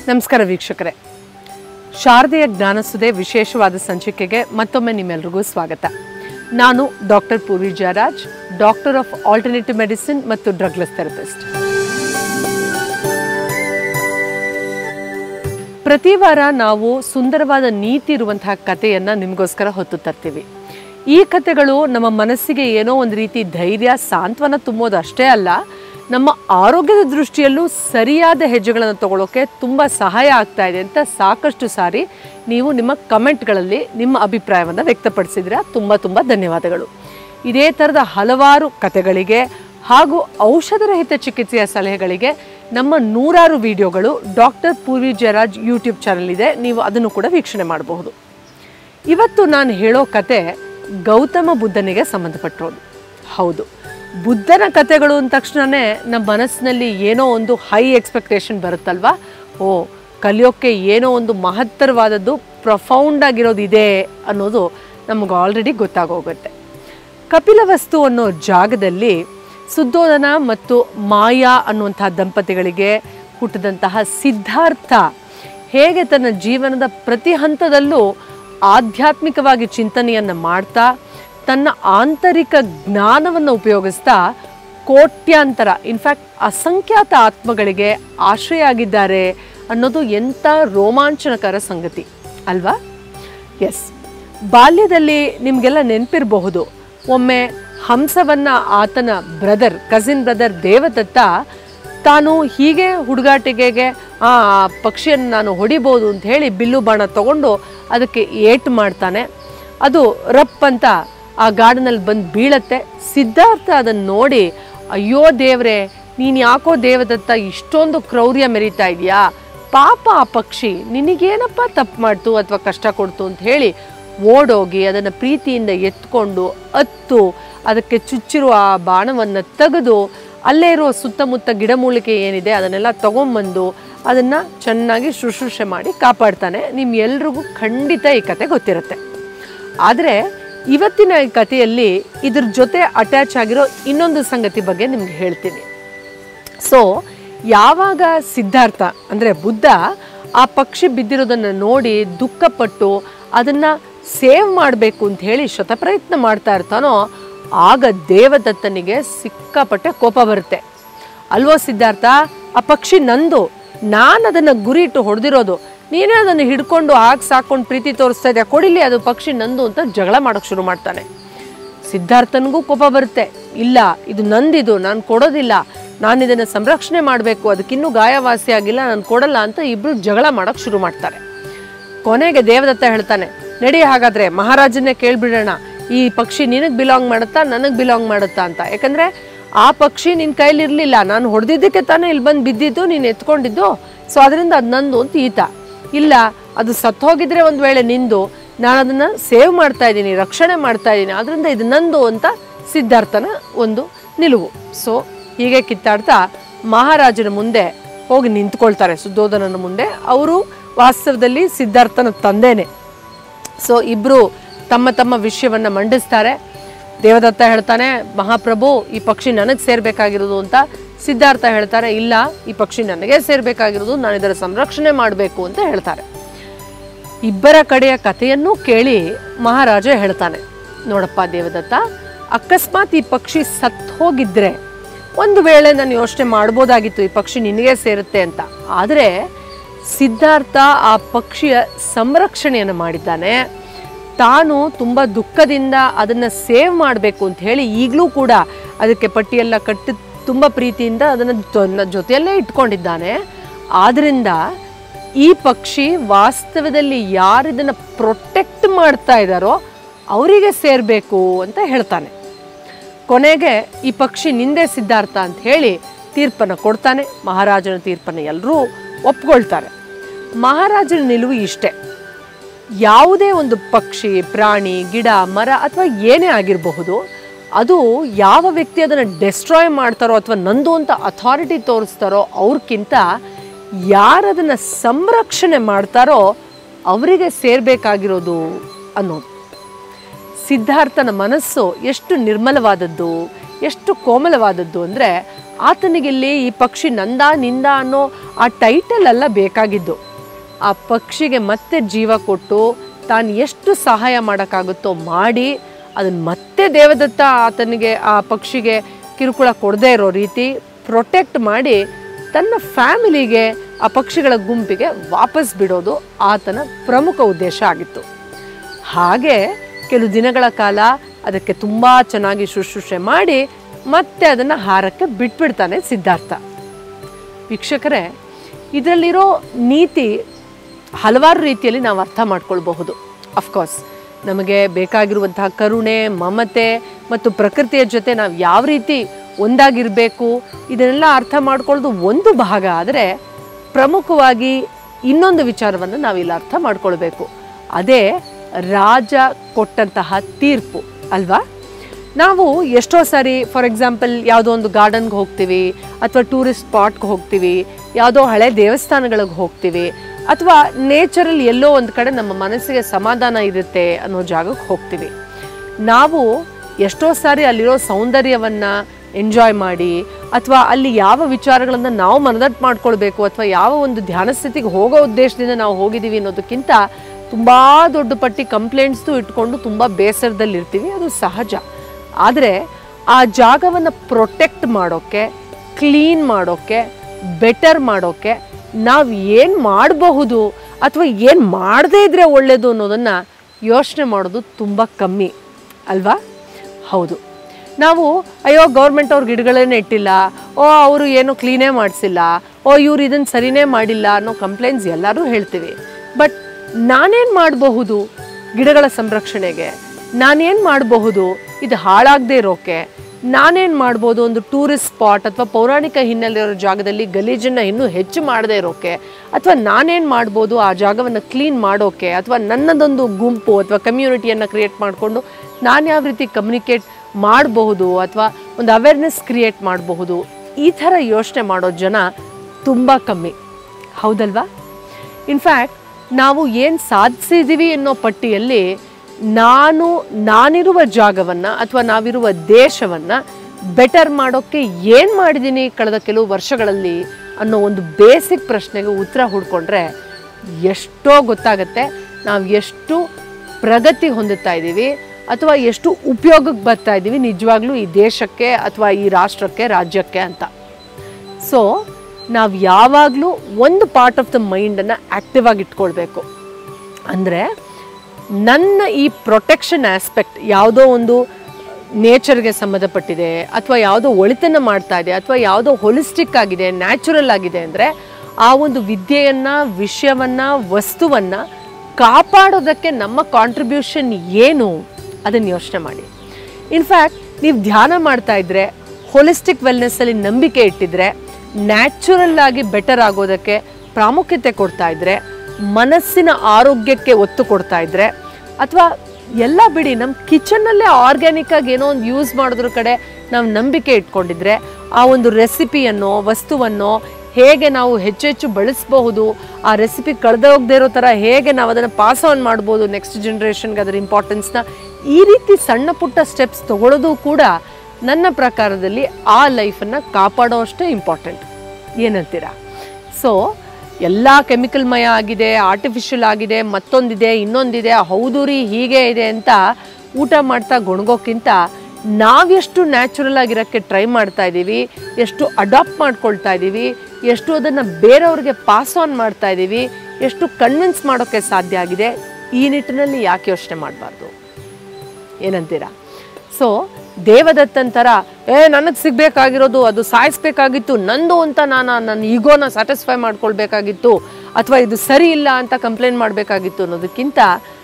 ನಮಸ್ಕಾರ ವೀಕ್ಷಕರೇ ಶಾರದೆಯ ಜ್ಞಾನಸುದೆ ವಿಶೇಷವಾದ ಸಂಚಿಕೆಗೆ ಮತ್ತೊಮ್ಮೆ ನಿಮ್ಮೆಲ್ರಿಗೂ ಸ್ವಾಗತ ನಾನು doctor Poorvi Jayaraj doctor of alternative medicine ಮತ್ತು ಡ್ರಗ್ಲೆಸ್ ಥೆರಪಿಸ್ಟ್ ಪ್ರತಿ ವಾರ ನಾವು ಸುಂದರವಾದ ನೀತಿ ಇರುವಂತಹ ಕಥೆಯನ್ನು ನಿಮಗೋಸ್ಕರ ಹೊತ್ತು ತರ್ತೀವಿ ಈ ಕಥೆಗಳು ನಮ್ಮ ಮನಸ್ಸಿಗೆ ಏನೋ ಒಂದು ರೀತಿ ಧೈರ್ಯ ಸಾಂತ್ವನ ತುಂಬೋದು ಅಷ್ಟೇ ಅಲ್ಲ ನಮ್ಮ ಆರೋಗ್ಯದ ದೃಷ್ಟಿಯಲ್ಲೂ ಸರಿಯಾದ ಹೆಜ್ಜೆಗಳನ್ನು ತಗೊಳ್ಳೋಕೆ ತುಂಬ ಸಹಾಯ ಆಗ್ತಾ ಇದೆ ಅಂತ ಸಾಕಷ್ಟು ಸಾರಿ ನೀವು ನಿಮ್ಮ ಕಮೆಂಟ್ಗಳಲ್ಲಿ ನಿಮ್ಮ ಅಭಿಪ್ರಾಯವನ್ನು ವ್ಯಕ್ತಪಡಿಸಿದ್ದೀರಾ ತುಂಬ ತುಂಬ ಧನ್ಯವಾದಗಳು ಇದೇ ಥರದ ಹಲವಾರು ಕಥೆಗಳಿಗೆ ಹಾಗೂ ಔಷಧರಹಿತ ಚಿಕಿತ್ಸೆಯ ಸಲಹೆಗಳಿಗೆ ನಮ್ಮ ನೂರಾರು ವಿಡಿಯೋಗಳು doctor Poorvi Jayaraj YouTube channel ಇದೆ ನೀವು ಅದನ್ನು ಕೂಡ ವೀಕ್ಷಣೆ ಮಾಡಬಹುದು ಇವತ್ತು ನಾನು ಹೇಳೋ ಕತೆ ಗೌತಮ ಬುದ್ಧನಿಗೆ ಸಂಬಂಧಪಟ್ಟಿರೋದು ಹೌದು ಬುದ್ಧನ ಕತೆಗಳು ಅಂದ ತಕ್ಷಣವೇ ನಮ್ಮ ಮನಸ್ಸಿನಲ್ಲಿ ಏನೋ ಒಂದು ಹೈ ಎಕ್ಸ್ಪೆಕ್ಟೇಷನ್ ಬರುತ್ತಲ್ವಾ ಓ ಕಲಿಯೋಕ್ಕೆ ಏನೋ ಒಂದು ಮಹತ್ತರವಾದದ್ದು ಪ್ರಫೌಂಡ್ ಆಗಿರೋದಿದೆ ಅನ್ನೋದು ನಮಗೆ ಆಲ್ರೆಡಿ ಗೊತ್ತಾಗೋಗುತ್ತೆ ಕಪಿಲವಸ್ತು ಅನ್ನೋ ಜಾಗದಲ್ಲಿ ಸುದ್ದೋಧನ ಮತ್ತು ಮಾಯಾ ಅನ್ನುವಂತಹ ದಂಪತಿಗಳಿಗೆ ಹುಟ್ಟಿದಂತಹ ಸಿದ್ಧಾರ್ಥ ಹೇಗೆ ತನ್ನ ಜೀವನದ ಪ್ರತಿ ಹಂತದಲ್ಲೂ ಆಧ್ಯಾತ್ಮಿಕವಾಗಿ ಚಿಂತನೆಯನ್ನು ಮಾಡ್ತಾ ತನ್ನ ಆಂತರಿಕ ಜ್ಞಾನವನ್ನು ಉಪಯೋಗಿಸ್ತಾ ಕೋಟ್ಯಾಂತರ ಇನ್ಫ್ಯಾಕ್ಟ್ ಅಸಂಖ್ಯಾತ ಆತ್ಮಗಳಿಗೆ ಆಶ್ರಯ ಆಗಿದ್ದಾರೆ ಅನ್ನೋದು ಎಂಥ ರೋಮಾಂಚನಕರ ಸಂಗತಿ ಅಲ್ವಾ ಎಸ್ ಬಾಲ್ಯದಲ್ಲಿ ನಿಮಗೆಲ್ಲ ನೆನಪಿರಬಹುದು ಒಮ್ಮೆ ಹಂಸವನ್ನ ಆತನ ಬ್ರದರ್ ಕಸಿನ್ ಬ್ರದರ್ ದೇವದತ್ತ ತಾನು ಹೀಗೆ ಹುಡುಗಾಟಿಕೆಗೆ ಆ ಆ ಪಕ್ಷಿಯನ್ನು ನಾನು ಹೊಡಿಬೋದು ಅಂತ ಹೇಳಿ ಬಿಲ್ಲು ಬಾಣ ತಗೊಂಡು ಅದಕ್ಕೆ ಏಟು ಮಾಡ್ತಾನೆ ಅದು ರಪ್ ಅಂತ ಆ ಗಾರ್ಡನಲ್ಲಿ ಬಂದು ಬೀಳತ್ತೆ ಸಿದ್ಧಾರ್ಥ ಅದನ್ನು ನೋಡಿ ಅಯ್ಯೋ ದೇವ್ರೆ ನೀನು ಯಾಕೋ ದೇವದತ್ತ ಇಷ್ಟೊಂದು ಕ್ರೌರ್ಯ ಮೆರೀತಾ ಇದೆಯಾ ಪಾಪ ಆ ಪಕ್ಷಿ ನಿನಗೇನಪ್ಪ ತಪ್ಪು ಮಾಡ್ತು ಅಥವಾ ಕಷ್ಟ ಕೊಡ್ತು ಅಂತ ಹೇಳಿ ಓಡೋಗಿ ಅದನ್ನು ಪ್ರೀತಿಯಿಂದ ಎತ್ಕೊಂಡು ಅತ್ತು ಅದಕ್ಕೆ ಚುಚ್ಚಿರುವ ಆ ಬಾಣವನ್ನು ತೆಗೆದು ಅಲ್ಲೇ ಇರುವ ಸುತ್ತಮುತ್ತ ಗಿಡಮೂಲಿಕೆ ಏನಿದೆ ಅದನ್ನೆಲ್ಲ ತಗೊಂಬಂದು ಅದನ್ನು ಚೆನ್ನಾಗಿ ಶುಶ್ರೂಷೆ ಮಾಡಿ ಕಾಪಾಡ್ತಾನೆ ನಿಮ್ಮ ಎಲ್ರಿಗೂ ಖಂಡಿತ ಈ ಕತೆ ಗೊತ್ತಿರುತ್ತೆ ಆದರೆ ಇವತ್ತಿನ ಈ ಕಥೆಯಲ್ಲಿ ಇದ್ರ ಜೊತೆ ಅಟ್ಯಾಚ್ ಆಗಿರೋ ಇನ್ನೊಂದು ಸಂಗತಿ ಬಗ್ಗೆ ನಿಮ್ಗೆ ಹೇಳ್ತೀನಿ ಸೊ ಯಾವಾಗ ಸಿದ್ಧಾರ್ಥ ಅಂದರೆ ಬುದ್ಧ ಆ ಪಕ್ಷಿ ಬಿದ್ದಿರೋದನ್ನು ನೋಡಿ ದುಃಖಪಟ್ಟು ಅದನ್ನು ಸೇವ್ ಮಾಡಬೇಕು ಅಂತ ಹೇಳಿ ಶತಪ್ರಯತ್ನ ಮಾಡ್ತಾ ಇರ್ತಾನೋ ಆಗ ದೇವದತ್ತನಿಗೆ ಸಿಕ್ಕಾಪಟ್ಟೆ ಕೋಪ ಬರುತ್ತೆ ಅಲ್ವೋ ಸಿದ್ಧಾರ್ಥ ಆ ಪಕ್ಷಿ ನಂದು ನಾನು ಅದನ್ನು ಗುರಿ ಇಟ್ಟು ಹೊಡೆದಿರೋದು ನೀನೇ ಅದನ್ನು ಹಿಡ್ಕೊಂಡು ಹಾಗೆ ಸಾಕೊಂಡು ಪ್ರೀತಿ ತೋರಿಸ್ತಾ ಇದೆಯಾ ಕೊಡಿಲಿ ಅದು ಪಕ್ಷಿ ನಂದು ಅಂತ ಜಗಳ ಮಾಡೋಕ್ಕೆ ಶುರು ಮಾಡ್ತಾನೆ ಸಿದ್ಧಾರ್ಥನಿಗೂ ಕೋಪ ಬರುತ್ತೆ ಇಲ್ಲ ಇದು ನಂದಿದು ನಾನು ಕೊಡೋದಿಲ್ಲ ನಾನು ಇದನ್ನು ಸಂರಕ್ಷಣೆ ಮಾಡಬೇಕು ಅದಕ್ಕಿನ್ನೂ ಗಾಯವಾಸಿ ಆಗಿಲ್ಲ ನಾನು ಕೊಡಲ್ಲ ಅಂತ ಇಬ್ಬರು ಜಗಳ ಮಾಡೋಕ್ಕೆ ಶುರು ಮಾಡ್ತಾರೆ ಕೊನೆಗೆ ದೇವದತ್ತ ಹೇಳ್ತಾನೆ ನಡಿ ಹಾಗಾದ್ರೆ ಮಹಾರಾಜನ್ನೇ ಕೇಳ್ಬಿಡೋಣ ಈ ಪಕ್ಷಿ ನಿನಗೆ ಬಿಲಾಂಗ್ ಮಾಡುತ್ತಾ ನನಗೆ ಬಿಲಾಂಗ್ ಮಾಡುತ್ತಾ ಅಂತ ಯಾಕಂದ್ರೆ ಆ ಪಕ್ಷಿ ನಿನ್ನ ಕೈಲಿ ಇರಲಿಲ್ಲ ನಾನು ಹೊಡೆದಿದ್ದಕ್ಕೆ ತಾನೇ ಇಲ್ಲಿ ಬಂದು ಬಿದ್ದಿದ್ದು ನೀನು ಎತ್ಕೊಂಡಿದ್ದು ಸೊ ಅದರಿಂದ ಅದು ನಂದು ಅಂತ ಈತ ಇಲ್ಲ ಅದು ಸತ್ತೋಗಿದ್ರೆ ಒಂದು ವೇಳೆ ನಿಂದು ನಾನು ಅದನ್ನು ಸೇವ್ ಮಾಡ್ತಾ ಇದ್ದೀನಿ ರಕ್ಷಣೆ ಮಾಡ್ತಾ ಇದ್ದೀನಿ ಅದರಿಂದ ಇದು ನಂದು ಅಂತ ಸಿದ್ಧಾರ್ಥನ ಒಂದು ನಿಲುವು ಸೊ ಹೀಗೆ ಕಿತ್ತಾಡ್ತಾ ಮಹಾರಾಜನ ಮುಂದೆ ಹೋಗಿ ನಿಂತ್ಕೊಳ್ತಾರೆ ಸುದ್ದೋಧನನ ಮುಂದೆ ಅವರು ವಾಸ್ತವದಲ್ಲಿ ಸಿದ್ಧಾರ್ಥನ ತಂದೆನೇ ಸೊ ಇಬ್ಬರು ತಮ್ಮ ತಮ್ಮ ವಿಷಯವನ್ನು ಮಂಡಿಸ್ತಾರೆ ದೇವದತ್ತ ಹೇಳ್ತಾನೆ ಮಹಾಪ್ರಭು ಈ ಪಕ್ಷಿ ನನಗೆ ಸೇರ್ಬೇಕಾಗಿರೋದು ಅಂತ ಸಿದ್ಧಾರ್ಥ ಹೇಳ್ತಾರೆ ಇಲ್ಲ ಈ ಪಕ್ಷಿ ನನಗೆ ಸೇರ್ಬೇಕಾಗಿರೋದು ನಾನು ಇದರ ಸಂರಕ್ಷಣೆ ಮಾಡಬೇಕು ಅಂತ ಹೇಳ್ತಾರೆ ಇಬ್ಬರ ಕಡೆಯ ಕಥೆಯನ್ನು ಕೇಳಿ ಮಹಾರಾಜ ಹೇಳ್ತಾನೆ ನೋಡಪ್ಪ ದೇವದತ್ತ ಅಕಸ್ಮಾತ್ ಈ ಪಕ್ಷಿ ಸತ್ ಹೋಗಿದ್ರೆ ಒಂದು ವೇಳೆ ನಾನು ಯೋಚನೆ ಮಾಡ್ಬೋದಾಗಿತ್ತು ಈ ಪಕ್ಷಿ ನಿನಗೆ ಸೇರುತ್ತೆ ಅಂತ ಆದರೆ ಸಿದ್ಧಾರ್ಥ ಆ ಪಕ್ಷಿಯ ಸಂರಕ್ಷಣೆಯನ್ನು ಮಾಡಿದ್ದಾನೆ ತಾನು ತುಂಬ ದುಃಖದಿಂದ ಅದನ್ನು ಸೇವ್ ಮಾಡಬೇಕು ಅಂತ ಹೇಳಿ ಈಗಲೂ ಕೂಡ ಅದಕ್ಕೆ ಪಟ್ಟಿಯೆಲ್ಲ ಕಟ್ಟಿ ತುಂಬ ಪ್ರೀತಿಯಿಂದ ಅದನ್ನು ತನ್ನ ಜೊತೆಯಲ್ಲೇ ಇಟ್ಕೊಂಡಿದ್ದಾನೆ ಆದ್ದರಿಂದ ಈ ಪಕ್ಷಿ ವಾಸ್ತವದಲ್ಲಿ ಯಾರು ಇದನ್ನು ಪ್ರೊಟೆಕ್ಟ್ ಮಾಡ್ತಾ ಇದ್ದಾರೋ ಅವರಿಗೆ ಸೇರಬೇಕು ಅಂತ ಹೇಳ್ತಾನೆ ಕೊನೆಗೆ ಈ ಪಕ್ಷಿ ನಿಂದೆ ಸಿದ್ಧಾರ್ಥ ಅಂತ ಹೇಳಿ ತೀರ್ಪನ್ನು ಕೊಡ್ತಾನೆ ಮಹಾರಾಜನ ತೀರ್ಪನ್ನು ಎಲ್ಲರೂ ಒಪ್ಕೊಳ್ತಾರೆ ಮಹಾರಾಜನ ನಿಲುವು ಇಷ್ಟೇ ಯಾವುದೇ ಒಂದು ಪಕ್ಷಿ ಪ್ರಾಣಿ ಗಿಡ ಮರ ಅಥವಾ ಏನೇ ಆಗಿರಬಹುದು ಅದು ಯಾವ ವ್ಯಕ್ತಿ ಅದನ್ನು ಡೆಸ್ಟ್ರಾಯ್ ಮಾಡ್ತಾರೋ ಅಥವಾ ನಂದು ಅಂತ ಅಥಾರಿಟಿ ತೋರಿಸ್ತಾರೋ ಅವ್ರಿಗಿಂತ ಯಾರು ಅದನ್ನು ಸಂರಕ್ಷಣೆ ಮಾಡ್ತಾರೋ ಅವರಿಗೆ ಸೇರಬೇಕಾಗಿರೋದು ಅನ್ನೋದು ಸಿದ್ಧಾರ್ಥನ ಮನಸ್ಸು ಎಷ್ಟು ನಿರ್ಮಲವಾದದ್ದು ಎಷ್ಟು ಕೋಮಲವಾದದ್ದು ಅಂದರೆ ಆತನಿಗೆ ಇಲ್ಲಿ ಈ ಪಕ್ಷಿ ನಂದ ನಿಂದ ಅನ್ನೋ ಆ ಟೈಟಲ್ ಅಲ್ಲ ಬೇಕಾಗಿದ್ದು ಆ ಪಕ್ಷಿಗೆ ಮತ್ತೆ ಜೀವ ಕೊಟ್ಟು ತಾನು ಎಷ್ಟು ಸಹಾಯ ಮಾಡೋಕ್ಕಾಗುತ್ತೋ ಮಾಡಿ ಅದನ್ನ ಮತ್ತೆ ದೇವದತ್ತ ಆತನಿಗೆ ಆ ಪಕ್ಷಿಗೆ ಕಿರುಕುಳ ಕೊಡದೇ ಇರೋ ರೀತಿ ಪ್ರೊಟೆಕ್ಟ್ ಮಾಡಿ ತನ್ನ ಫ್ಯಾಮಿಲಿಗೆ ಆ ಪಕ್ಷಿಗಳ ಗುಂಪಿಗೆ ವಾಪಸ್ ಬಿಡೋದು ಆತನ ಪ್ರಮುಖ ಉದ್ದೇಶ ಆಗಿತ್ತು ಹಾಗೆ ಕೆಲವು ದಿನಗಳ ಕಾಲ ಅದಕ್ಕೆ ತುಂಬ ಚೆನ್ನಾಗಿ ಶುಶ್ರೂಷೆ ಮಾಡಿ ಮತ್ತೆ ಅದನ್ನು ಹಾರಕ್ಕೆ ಬಿಟ್ಬಿಡ್ತಾನೆ ಸಿದ್ಧಾರ್ಥ ವೀಕ್ಷಕರೇ ಇದರಲ್ಲಿರೋ ನೀತಿ ಹಲವಾರು ರೀತಿಯಲ್ಲಿ ನಾವು ಅರ್ಥ ಮಾಡ್ಕೊಳ್ಬಹುದು ಅಫ್ಕೋರ್ಸ್ ನಮಗೆ ಬೇಕಾಗಿರುವಂತಹ ಕರುಣೆ ಮಮತೆ ಮತ್ತು ಪ್ರಕೃತಿಯ ಜೊತೆ ನಾವು ಯಾವ ರೀತಿ ಒಂದಾಗಿರಬೇಕು ಇದನ್ನೆಲ್ಲ ಅರ್ಥ ಮಾಡ್ಕೊಳ್ಳೋದು ಒಂದು ಭಾಗ ಆದರೆ ಪ್ರಮುಖವಾಗಿ ಇನ್ನೊಂದು ವಿಚಾರವನ್ನು ನಾವಿಲ್ಲಿ ಅರ್ಥ ಮಾಡ್ಕೊಳ್ಬೇಕು ಅದೇ ರಾಜ ಕೊಟ್ಟಂತಹ ತೀರ್ಪು ಅಲ್ವಾ ನಾವು ಎಷ್ಟೋ ಸಾರಿ ಫಾರ್ ಎಕ್ಸಾಂಪಲ್ ಯಾವುದೋ ಒಂದು ಗಾರ್ಡನ್ಗೆ ಹೋಗ್ತೀವಿ ಅಥವಾ ಟೂರಿಸ್ಟ್ ಸ್ಪಾಟ್ಗೆ ಹೋಗ್ತೀವಿ ಯಾವುದೋ ಹಳೆ ದೇವಸ್ಥಾನಗಳಿಗೆ ಹೋಗ್ತೀವಿ ಅಥವಾ ನೇಚರಲ್ಲಿ ಎಲ್ಲೋ ಒಂದು ಕಡೆ ನಮ್ಮ ಮನಸ್ಸಿಗೆ ಸಮಾಧಾನ ಇರುತ್ತೆ ಅನ್ನೋ ಜಾಗಕ್ಕೆ ಹೋಗ್ತೀವಿ ನಾವು ಎಷ್ಟೋ ಸಾರಿ ಅಲ್ಲಿರೋ ಸೌಂದರ್ಯವನ್ನು ಎಂಜಾಯ್ ಮಾಡಿ ಅಥವಾ ಅಲ್ಲಿ ಯಾವ ವಿಚಾರಗಳನ್ನು ನಾವು ಮನದಟ್ಟು ಮಾಡ್ಕೊಳ್ಬೇಕು ಅಥವಾ ಯಾವ ಒಂದು ಧ್ಯಾನ ಸ್ಥಿತಿಗೆ ಹೋಗೋ ಉದ್ದೇಶದಿಂದ ನಾವು ಹೋಗಿದ್ದೀವಿ ಅನ್ನೋದಕ್ಕಿಂತ ತುಂಬ ದೊಡ್ಡ ಪಟ್ಟಿ ಕಂಪ್ಲೇಂಟ್ಸ್ದು ಇಟ್ಕೊಂಡು ತುಂಬ ಬೇಸರದಲ್ಲಿ ಇರ್ತೀವಿ ಅದು ಸಹಜ ಆದರೆ ಆ ಜಾಗವನ್ನು ಪ್ರೊಟೆಕ್ಟ್ ಮಾಡೋಕ್ಕೆ ಕ್ಲೀನ್ ಮಾಡೋಕ್ಕೆ ಬೆಟರ್ ಮಾಡೋಕ್ಕೆ ನಾವು ಏನು ಮಾಡಬಹುದು ಅಥವಾ ಏನು ಮಾಡದೇ ಇದ್ರೆ ಒಳ್ಳೆಯದು ಅನ್ನೋದನ್ನು ಯೋಚನೆ ಮಾಡೋದು ತುಂಬ ಕಮ್ಮಿ ಅಲ್ವಾ ಹೌದು ನಾವು ಅಯ್ಯೋ ಗೌರ್ಮೆಂಟ್ ಅವ್ರು ಗಿಡಗಳನ್ನೇ ಇಟ್ಟಿಲ್ಲ ಓ ಅವರು ಏನು ಕ್ಲೀನೇ ಮಾಡಿಸಿಲ್ಲ ಓ ಇವ್ರು ಇದನ್ನು ಸರಿನೇ ಮಾಡಿಲ್ಲ ಅನ್ನೋ ಕಂಪ್ಲೇಂಟ್ಸ್ ಎಲ್ಲರೂ ಹೇಳ್ತೀವಿ ಬಟ್ ನಾನೇನು ಮಾಡಬಹುದು ಗಿಡಗಳ ಸಂರಕ್ಷಣೆಗೆ ನಾನೇನು ಮಾಡಬಹುದು ಇದು ಹಾಳಾಗದೇ ಇರೋಕೆ ನಾನೇನು ಮಾಡ್ಬೋದು ಒಂದು ಟೂರಿಸ್ಟ್ ಸ್ಪಾಟ್ ಅಥವಾ ಪೌರಾಣಿಕ ಹಿನ್ನೆಲೆ ಇರೋ ಜಾಗದಲ್ಲಿ ಗಲೀಜನ್ನು ಇನ್ನೂ ಹೆಚ್ಚು ಮಾಡದೇ ಇರೋಕೆ ಅಥವಾ ನಾನೇನು ಮಾಡ್ಬೋದು ಆ ಜಾಗವನ್ನು ಕ್ಲೀನ್ ಮಾಡೋಕೆ ಅಥವಾ ನನ್ನದೊಂದು ಗುಂಪು ಅಥವಾ ಕಮ್ಯುನಿಟಿಯನ್ನು ಕ್ರಿಯೇಟ್ ಮಾಡಿಕೊಂಡು ನಾನು ಯಾವ ರೀತಿ ಕಮ್ಯುನಿಕೇಟ್ ಮಾಡಬಹುದು ಅಥವಾ ಒಂದು ಅವೇರ್ನೆಸ್ ಕ್ರಿಯೇಟ್ ಮಾಡಬಹುದು ಈ ಥರ ಯೋಚನೆ ಮಾಡೋ ಜನ ತುಂಬ ಕಮ್ಮಿ ಹೌದಲ್ವಾ ಇನ್ಫ್ಯಾಕ್ಟ್ ನಾವು ಏನು ಸಾಧಿಸಿದ್ದೀವಿ ಅನ್ನೋ ಪಟ್ಟಿಯಲ್ಲಿ ನಾನು ನಾನಿರುವ ಜಾಗವನ್ನು ಅಥವಾ ನಾವಿರುವ ದೇಶವನ್ನು ಬೆಟರ್ ಮಾಡೋಕ್ಕೆ ಏನು ಮಾಡಿದ್ದೀನಿ ಕಳೆದ ಕೆಲವು ವರ್ಷಗಳಲ್ಲಿ ಅನ್ನೋ ಒಂದು ಬೇಸಿಕ್ ಪ್ರಶ್ನೆಗೆ ಉತ್ತರ ಹುಡ್ಕೊಂಡ್ರೆ ಎಷ್ಟೋ ಗೊತ್ತಾಗತ್ತೆ ನಾವು ಎಷ್ಟು ಪ್ರಗತಿ ಹೊಂದುತ್ತಾ ಇದ್ದೀವಿ ಅಥವಾ ಎಷ್ಟು ಉಪಯೋಗಕ್ಕೆ ಬರ್ತಾ ಇದ್ದೀವಿ ನಿಜವಾಗ್ಲೂ ಈ ದೇಶಕ್ಕೆ ಅಥವಾ ಈ ರಾಷ್ಟ್ರಕ್ಕೆ ರಾಜ್ಯಕ್ಕೆ ಅಂತ ಸೊ ನಾವು ಯಾವಾಗಲೂ ಒಂದು ಪಾರ್ಟ್ ಆಫ್ ದ ಮೈಂಡನ್ನು ಆ್ಯಕ್ಟಿವ್ ಆಗಿ ಇಟ್ಕೊಳ್ಬೇಕು ಅಂದರೆ ನನ್ನ ಈ ಪ್ರೊಟೆಕ್ಷನ್ ಆಸ್ಪೆಕ್ಟ್ ಯಾವುದೋ ಒಂದು ನೇಚರ್ಗೆ ಸಂಬಂಧಪಟ್ಟಿದೆ ಅಥವಾ ಯಾವುದೋ ಒಳಿತನ್ನು ಮಾಡ್ತಾ ಇದೆ ಅಥವಾ ಯಾವುದೋ ಹೊಲಿಸ್ಟಿಕ್ ಆಗಿದೆ ನ್ಯಾಚುರಲ್ ಆಗಿದೆ ಅಂದರೆ ಆ ಒಂದು ವಿದ್ಯೆಯನ್ನು ವಿಷಯವನ್ನು ವಸ್ತುವನ್ನು ಕಾಪಾಡೋದಕ್ಕೆ ನಮ್ಮ ಕಾಂಟ್ರಿಬ್ಯೂಷನ್ ಏನು ಅದನ್ನು ಯೋಚನೆ ಮಾಡಿ ಇನ್ಫ್ಯಾಕ್ಟ್ ನೀವು ಧ್ಯಾನ ಮಾಡ್ತಾ ಇದ್ರೆ ಹೋಲಿಸ್ಟಿಕ್ ವೆಲ್ನೆಸ್ಸಲ್ಲಿ ನಂಬಿಕೆ ಇಟ್ಟಿದ್ರೆ ನ್ಯಾಚುರಲ್ ಆಗಿ ಬೆಟರ್ ಆಗೋದಕ್ಕೆ ಪ್ರಾಮುಖ್ಯತೆ ಕೊಡ್ತಾ ಇದ್ರೆ ಮನಸ್ಸಿನ ಆರೋಗ್ಯಕ್ಕೆ ಒತ್ತು ಕೊಡ್ತಾ ಇದ್ರೆ ಅಥವಾ ಎಲ್ಲ ಬಿಡಿ ನಮ್ಮ ಕಿಚನ್ನಲ್ಲೇ ಆರ್ಗ್ಯಾನಿಕ್ ಆಗಿ ಏನೋ ಒಂದು ಯೂಸ್ ಮಾಡೋದ್ರ ಕಡೆ ನಾವು ನಂಬಿಕೆ ಇಟ್ಕೊಂಡಿದ್ರೆ ಆ ಒಂದು ರೆಸಿಪಿಯನ್ನು ವಸ್ತುವನ್ನು ಹೇಗೆ ನಾವು ಹೆಚ್ಚು ಹೆಚ್ಚು ಬಳಸಬಹುದು ಆ ರೆಸಿಪಿ ಕಳೆದ ಹೋಗದೇ ಇರೋ ಥರ ಹೇಗೆ ನಾವು ಅದನ್ನು ಪಾಸ್ ಆನ್ ಮಾಡ್ಬೋದು ನೆಕ್ಸ್ಟ್ ಜನ್ರೇಷನ್ಗೆ ಅದರ ಇಂಪಾರ್ಟೆನ್ಸ್ನ ಈ ರೀತಿ ಸಣ್ಣ ಪುಟ್ಟ ಸ್ಟೆಪ್ಸ್ ತಗೊಳ್ಳೋದು ಕೂಡ ನನ್ನ ಪ್ರಕಾರದಲ್ಲಿ ಆ ಲೈಫನ್ನು ಕಾಪಾಡೋ ಅಷ್ಟೇ ಇಂಪಾರ್ಟೆಂಟ್ ಏನಂತೀರಾ ಸೊ ಎಲ್ಲ ಕೆಮಿಕಲ್ ಮಯ ಆಗಿದೆ ಆರ್ಟಿಫಿಷಿಯಲ್ ಆಗಿದೆ ಮತ್ತೊಂದಿದೆ ಇನ್ನೊಂದಿದೆ ಹೌದು ರೀ ಹೀಗೆ ಇದೆ ಅಂತ ಊಟ ಮಾಡ್ತಾ ಗೊಣಗೋಕ್ಕಿಂತ ನಾವೆಷ್ಟು ನ್ಯಾಚುರಲ್ ಆಗಿರೋಕ್ಕೆ ಟ್ರೈ ಮಾಡ್ತಾ ಇದ್ದೀವಿ ಎಷ್ಟು ಅಡಾಪ್ಟ್ ಮಾಡ್ಕೊಳ್ತಾ ಇದ್ದೀವಿ ಎಷ್ಟು ಅದನ್ನು ಬೇರೆಯವ್ರಿಗೆ ಪಾಸ್ ಆನ್ ಮಾಡ್ತಾ ಇದ್ದೀವಿ ಎಷ್ಟು ಕನ್ವಿನ್ಸ್ ಮಾಡೋಕ್ಕೆ ಸಾಧ್ಯ ಆಗಿದೆ ಈ ನಿಟ್ಟಿನಲ್ಲಿ ಯಾಕೆ ಯೋಚನೆ ಮಾಡಬಾರ್ದು ಏನಂತೀರಾ ಸೊ ದೇವದತ್ತನ್ ಥರ ಏ ನನಗೆ ಸಿಗಬೇಕಾಗಿರೋದು ಅದು ಸಾಯಿಸ್ಬೇಕಾಗಿತ್ತು ನಂದು ಅಂತ ನಾನು ನನ್ನ ಈಗೋನ ಸ್ಯಾಟಿಸ್ಫೈ ಮಾಡ್ಕೊಳ್ಬೇಕಾಗಿತ್ತು ಅಥವಾ ಇದು ಸರಿ ಇಲ್ಲ ಅಂತ ಕಂಪ್ಲೇಂಟ್ ಮಾಡಬೇಕಾಗಿತ್ತು ಅನ್ನೋದಕ್ಕಿಂತ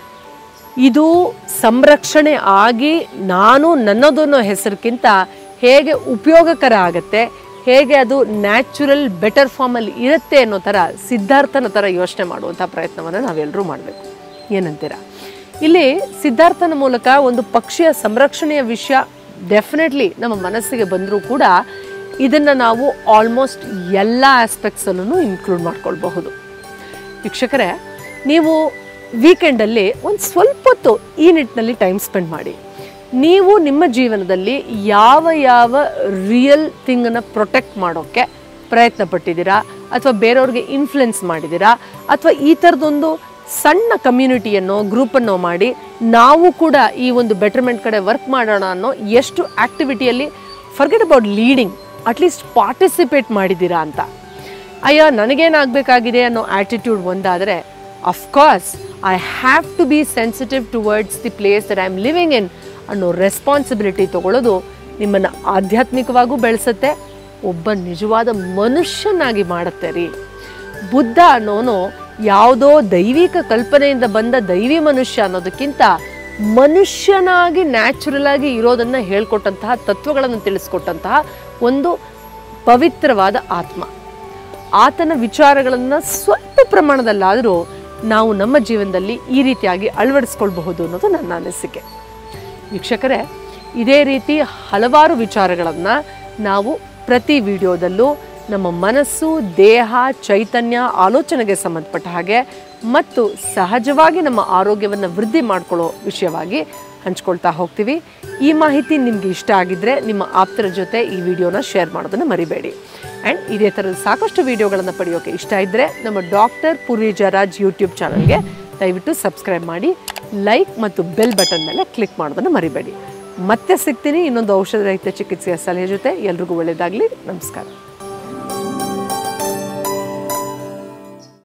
ಇದು ಸಂರಕ್ಷಣೆ ಆಗಿ ನಾನು ನನ್ನದನ್ನೋ ಹೆಸರಿಗಿಂತ ಹೇಗೆ ಉಪಯೋಗಕರ ಆಗತ್ತೆ ಹೇಗೆ ಅದು ನ್ಯಾಚುರಲ್ ಬೆಟರ್ ಫಾರ್ಮಲ್ಲಿ ಇರುತ್ತೆ ಅನ್ನೋ ಥರ ಸಿದ್ಧಾರ್ಥನ ಥರ ಯೋಚನೆ ಮಾಡುವಂಥ ಪ್ರಯತ್ನವನ್ನು ನಾವೆಲ್ಲರೂ ಮಾಡಬೇಕು ಏನಂತೀರಾ ಇಲ್ಲಿ ಸಿದ್ಧಾರ್ಥನ ಮೂಲಕ ಒಂದು ಪಕ್ಷಿಯ ಸಂರಕ್ಷಣೆಯ ವಿಷಯ ಡೆಫಿನೆಟ್ಲಿ ನಮ್ಮ ಮನಸ್ಸಿಗೆ ಬಂದರೂ ಕೂಡ ಇದನ್ನು ನಾವು ಆಲ್ಮೋಸ್ಟ್ ಎಲ್ಲ ಆಸ್ಪೆಕ್ಟ್ಸಲ್ಲೂ ಇನ್ಕ್ಲೂಡ್ ಮಾಡ್ಕೊಳ್ಬಹುದು ವೀಕ್ಷಕರೇ ನೀವು ವೀಕೆಂಡಲ್ಲಿ ಒಂದು ಸ್ವಲ್ಪ ಹೊತ್ತು ಈ ನಿಟ್ಟಿನಲ್ಲಿ ಟೈಮ್ ಸ್ಪೆಂಡ್ ಮಾಡಿ ನೀವು ನಿಮ್ಮ ಜೀವನದಲ್ಲಿ ಯಾವ ಯಾವ ರಿಯಲ್ ಥಿಂಗನ್ನು ಪ್ರೊಟೆಕ್ಟ್ ಮಾಡೋಕ್ಕೆ ಪ್ರಯತ್ನ ಪಟ್ಟಿದ್ದೀರಾ ಅಥವಾ ಬೇರೆಯವ್ರಿಗೆ ಇನ್ಫ್ಲುಯೆನ್ಸ್ ಮಾಡಿದ್ದೀರಾ ಅಥವಾ ಈ ಥರದೊಂದು ಸಣ್ಣ ಕಮ್ಯುನಿಟಿಯನ್ನು ಗ್ರೂಪನ್ನು ಮಾಡಿ ನಾವು ಕೂಡ ಈ ಒಂದು ಬೆಟರ್ಮೆಂಟ್ ಕಡೆ ವರ್ಕ್ ಮಾಡೋಣ ಅನ್ನೋ ಎಷ್ಟು ಆ್ಯಕ್ಟಿವಿಟಿಯಲ್ಲಿ forget about leading at least participate ಮಾಡಿದ್ದೀರಾ ಅಂತ ಅಯ್ಯೋ ನನಗೇನಾಗಬೇಕಾಗಿದೆ ಅನ್ನೋ ಆ್ಯಟಿಟ್ಯೂಡ್ ಒಂದಾದರೆ of course I have to be sensitive towards the place that I am living in ಅನ್ನೋ ರೆಸ್ಪಾನ್ಸಿಬಿಲಿಟಿ ತಗೊಳ್ಳೋದು ನಿಮ್ಮನ್ನು ಆಧ್ಯಾತ್ಮಿಕವಾಗೂ ಬೆಳೆಸುತ್ತೆ ಒಬ್ಬ ನಿಜವಾದ ಮನುಷ್ಯನಾಗಿ ಮಾಡುತ್ತೆ ರೀ ಬುದ್ಧ ಅನ್ನೋನು ಯಾವುದೋ ದೈವಿಕ ಕಲ್ಪನೆಯಿಂದ ಬಂದ ದೈವಿ ಮನುಷ್ಯ ಅನ್ನೋದಕ್ಕಿಂತ ಮನುಷ್ಯನಾಗಿ ನ್ಯಾಚುರಲ್ ಆಗಿ ಇರೋದನ್ನ ಹೇಳ್ಕೊಟ್ಟಂತಹ ತತ್ವಗಳನ್ನು ತಿಳಿಸ್ಕೊಟ್ಟಂತಹ ಒಂದು ಪವಿತ್ರವಾದ ಆತ್ಮ ಆತನ ವಿಚಾರಗಳನ್ನು ಸ್ವಲ್ಪ ಪ್ರಮಾಣದಲ್ಲಾದರೂ ನಾವು ನಮ್ಮ ಜೀವನದಲ್ಲಿ ಈ ರೀತಿಯಾಗಿ ಅಳವಡಿಸ್ಕೊಳ್ಬಹುದು ಅನ್ನೋದು ನನ್ನ ಅನಿಸಿಕೆ ವೀಕ್ಷಕರೇ ಇದೇ ರೀತಿ ಹಲವಾರು ವಿಚಾರಗಳನ್ನು ನಾವು ಪ್ರತಿ ವಿಡಿಯೋದಲ್ಲೂ ನಮ್ಮ ಮನಸ್ಸು ದೇಹ ಚೈತನ್ಯ ಆಲೋಚನೆಗೆ ಸಂಬಂಧಪಟ್ಟ ಹಾಗೆ ಮತ್ತು ಸಹಜವಾಗಿ ನಮ್ಮ ಆರೋಗ್ಯವನ್ನು ವೃದ್ಧಿ ಮಾಡ್ಕೊಳ್ಳೋ ವಿಷಯವಾಗಿ ಹಂಚ್ಕೊಳ್ತಾ ಹೋಗ್ತೀವಿ ಈ ಮಾಹಿತಿ ನಿಮಗೆ ಇಷ್ಟ ಆಗಿದ್ದರೆ ನಿಮ್ಮ ಆಪ್ತರ ಜೊತೆ ಈ ವಿಡಿಯೋನ ಶೇರ್ ಮಾಡೋದನ್ನು ಮರಿಬೇಡಿ ಆ್ಯಂಡ್ ಇದೇ ಥರದ ಸಾಕಷ್ಟು ವಿಡಿಯೋಗಳನ್ನು ಪಡೆಯೋಕ್ಕೆ ಇಷ್ಟ ಇದ್ದರೆ ನಮ್ಮ ಡಾಕ್ಟರ್ ಪೂರ್ವಿಜರಾಜ್ ಯೂಟ್ಯೂಬ್ ಚಾನಲ್ಗೆ ದಯವಿಟ್ಟು ಸಬ್ಸ್ಕ್ರೈಬ್ ಮಾಡಿ ಲೈಕ್ ಮತ್ತು ಬೆಲ್ ಬಟನ್ ಮೇಲೆ ಕ್ಲಿಕ್ ಮಾಡೋದನ್ನು ಮರಿಬೇಡಿ ಮತ್ತೆ ಸಿಗ್ತೀನಿ ಇನ್ನೊಂದು ಔಷಧ ರಹಿತ ಚಿಕಿತ್ಸೆಯ ಸಲಹೆ ಜೊತೆ ಎಲ್ರಿಗೂ ಒಳ್ಳೆಯದಾಗಲಿ ನಮಸ್ಕಾರ